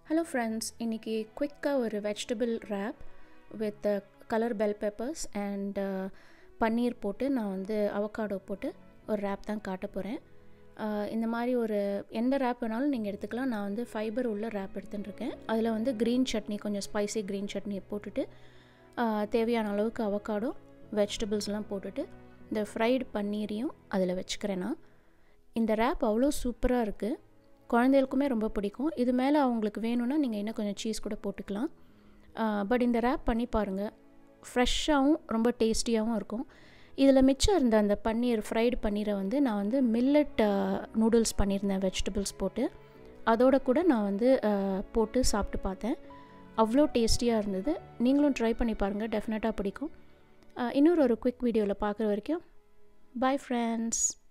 hello friends இன்றைக்கி குயிக்காக ஒரு vegetable wrap with colour bell peppers and paneer போட்டு நான் வந்து அவக்காடோ போட்டு ஒரு ரேப் தான் காட்ட போகிறேன் இந்த மாதிரி ஒரு எந்த ரேப் வேணாலும் நீங்கள் எடுத்துக்கலாம் நான் வந்து ஃபைபர் உள்ள ரேப் எடுத்துட்டுருக்கேன் அதில் வந்து க்ரீன் சட்னி கொஞ்சம் ஸ்பைசி க்ரீன் சட்னி போட்டுட்டு தேவையான அளவுக்கு அவக்காடோ வெஜிடபிள்ஸ்லாம் போட்டுட்டு இந்த ஃப்ரைடு பன்னீரையும் அதில் வச்சுக்கிறேன் நான் இந்த ரேப் அவ்வளோ சூப்பராக இருக்குது குழந்தைகளுக்குமே ரொம்ப பிடிக்கும் இது மேலே அவங்களுக்கு வேணும்னா நீங்கள் இன்னும் கொஞ்சம் சீஸ் கூட போட்டுக்கலாம் பட் இந்த ரேப் பண்ணி பாருங்கள் ஃப்ரெஷ்ஷாகவும் ரொம்ப டேஸ்டியாகவும் இருக்கும் இதில் மிச்சம் இருந்த அந்த பன்னீர் ஃப்ரைடு பன்னீரை வந்து நான் வந்து மில்லட் நூடுல்ஸ் பண்ணியிருந்தேன் வெஜிடபிள்ஸ் போட்டு அதோட கூட நான் வந்து போட்டு சாப்பிட்டு பார்த்தேன் அவ்வளோ டேஸ்டியாக இருந்தது நீங்களும் ட்ரை பண்ணி பாருங்கள் டெஃபினட்டாக பிடிக்கும் இன்னொரு ஒரு குவிக் வீடியோவில் பார்க்குற வரைக்கும் பாய் ஃப்ரெண்ட்ஸ்